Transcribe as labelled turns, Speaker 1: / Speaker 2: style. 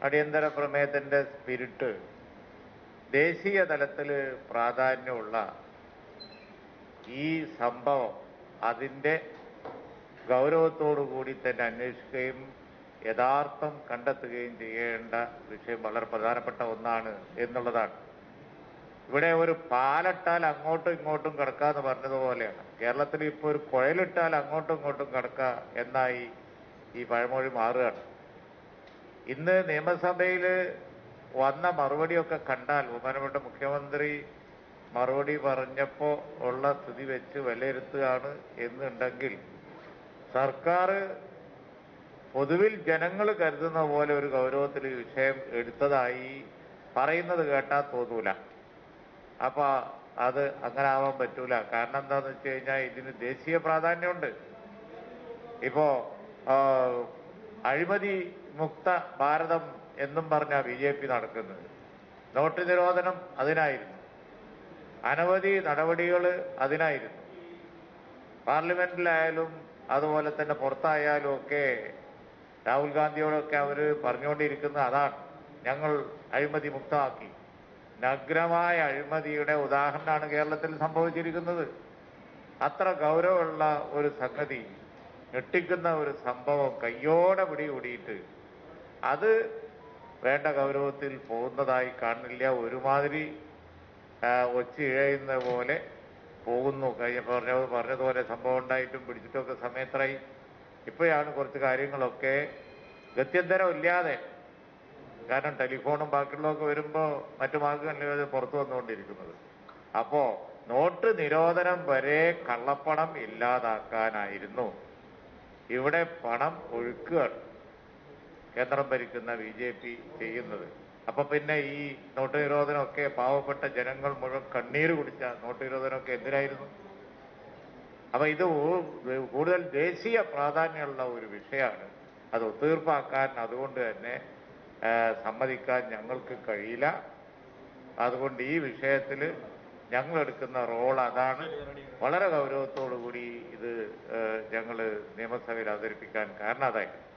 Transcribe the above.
Speaker 1: അടിയന്തര പ്രമേയത്തിന്റെ സ്പിരിറ്റ് ദേശീയ തലത്തിൽ പ്രാധാന്യമുള്ള ഈ സംഭവം അതിൻ്റെ ഗൗരവത്തോടു കൂടി തന്നെ അന്വേഷിക്കുകയും യഥാർത്ഥം കണ്ടെത്തുകയും ചെയ്യേണ്ട വിഷയം വളരെ പ്രധാനപ്പെട്ട ഒന്നാണ് എന്നുള്ളതാണ് ഇവിടെ ഒരു പാലിട്ടാൽ അങ്ങോട്ടും ഇങ്ങോട്ടും കിടക്കാന്ന് പറഞ്ഞതുപോലെയാണ് കേരളത്തിൽ ഇപ്പോൾ ഒരു കുഴലിട്ടാൽ അങ്ങോട്ടും ഇങ്ങോട്ടും കിടക്കുക എന്നായി ഈ പഴമൊഴി മാറുകയാണ് ഇന്ന് നിയമസഭയിൽ വന്ന മറുപടിയൊക്കെ കണ്ടാൽ ബഹുമാനപ്പെട്ട മുഖ്യമന്ത്രി മറുപടി പറഞ്ഞപ്പോൾ ഉള്ള സ്ഥിതി വെച്ച് വിലയിരുത്തുകയാണ് എന്നുണ്ടെങ്കിൽ സർക്കാർ പൊതുവിൽ ജനങ്ങൾ കരുതുന്ന പോലെ ഒരു ഗൗരവത്തിൽ ഈ വിഷയം എടുത്തതായി പറയുന്നത് കേട്ടാൽ തോന്നൂല അപ്പൊ അത് അങ്ങനെ ആവാൻ പറ്റൂല കാരണം എന്താന്ന് വെച്ച് കഴിഞ്ഞാൽ ഇതിന് ദേശീയ പ്രാധാന്യമുണ്ട് ഇപ്പോ ആ, അഴിമതി മുക്ത ഭാരതം എന്നും പറഞ്ഞ ബി ജെ പി നടക്കുന്നത് നോട്ട് നിരോധനം അതിനായിരുന്നു അനവധി നടപടികൾ അതിനായിരുന്നു പാർലമെന്റിലായാലും അതുപോലെ തന്നെ പുറത്തായാലും ഒക്കെ രാഹുൽ ഗാന്ധിയോടൊക്കെ അവർ പറഞ്ഞുകൊണ്ടിരിക്കുന്നത് അതാണ് ഞങ്ങൾ അഴിമതി മുക്തമാക്കി നഗ്നമായ അഴിമതിയുടെ ഉദാഹരണമാണ് കേരളത്തിൽ സംഭവിച്ചിരിക്കുന്നത് അത്ര ഗൗരവമുള്ള ഒരു സംഗതി ഞെട്ടിക്കുന്ന ഒരു സംഭവം കയ്യോടെ പിടികൂടിയിട്ട് അത് വേണ്ട ഗൗരവത്തിൽ പോകുന്നതായി കാണുന്നില്ല ഒരുമാതിരി ആ, ഒച്ചി ഇഴയുന്ന പോലെ പോകുന്നു കഴിഞ്ഞ പറഞ്ഞ പറഞ്ഞതുപോലെ സംഭവം ഉണ്ടായിട്ടും പിടിച്ചിട്ടൊക്കെ സമയത്തായി ഇപ്പോഴാണ് കുറച്ച് കാര്യങ്ങളൊക്കെ ഗത്യന്തരമില്ലാതെ കാരണം ടെലിഫോണും ബാക്കിയുള്ളതൊക്കെ വരുമ്പോൾ മറ്റു മാർഗങ്ങളില്ലാതെ പുറത്തു വന്നുകൊണ്ടിരിക്കുന്നത് അപ്പോ നോട്ട് നിരോധനം വരെ കള്ളപ്പണം ഇല്ലാതാക്കാനായിരുന്നു ഇവിടെ പണം ഒഴുക്കുകയാണ് കേന്ദ്രം ഭരിക്കുന്ന ബി ജെ പി ചെയ്യുന്നത് അപ്പൊ പിന്നെ ഈ നോട്ട് നിരോധനമൊക്കെ പാവപ്പെട്ട ജനങ്ങൾ മുഴുവൻ കണ്ണീര് കുടിച്ച നോട്ട് നിരോധനമൊക്കെ എന്തിനായിരുന്നു അപ്പൊ ഇത് ഊ- കൂടുതൽ ദേശീയ പ്രാധാന്യമുള്ള ഒരു വിഷയമാണ് അത് ഒത്തീർപ്പാക്കാൻ അതുകൊണ്ട് തന്നെ ആ, സമ്മതിക്കാൻ ഞങ്ങൾക്ക് കഴിയില്ല അതുകൊണ്ട് ഈ വിഷയത്തിൽ ഞങ്ങൾ എടുക്കുന്ന റോൾ അതാണ് വളരെ ഗൗരവത്തോടു കൂടി ഇത് ഞങ്ങൾ നിയമസഭയിൽ അവതരിപ്പിക്കാൻ കാരണം അതായിരുന്നു